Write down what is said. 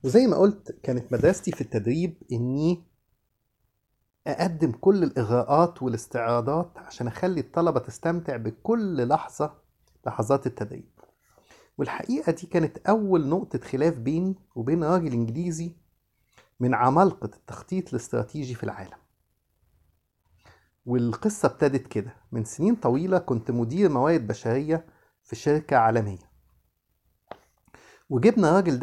وزي ما قلت كانت مدرستي في التدريب إني أقدم كل الإغراءات والاستعراضات عشان أخلي الطلبة تستمتع بكل لحظة لحظات التدريب والحقيقة دي كانت أول نقطة خلاف بيني وبين راجل إنجليزي من عمالقة التخطيط الاستراتيجي في العالم والقصة ابتدت كده من سنين طويلة كنت مدير موارد بشرية في شركة عالمية وجبنا راجل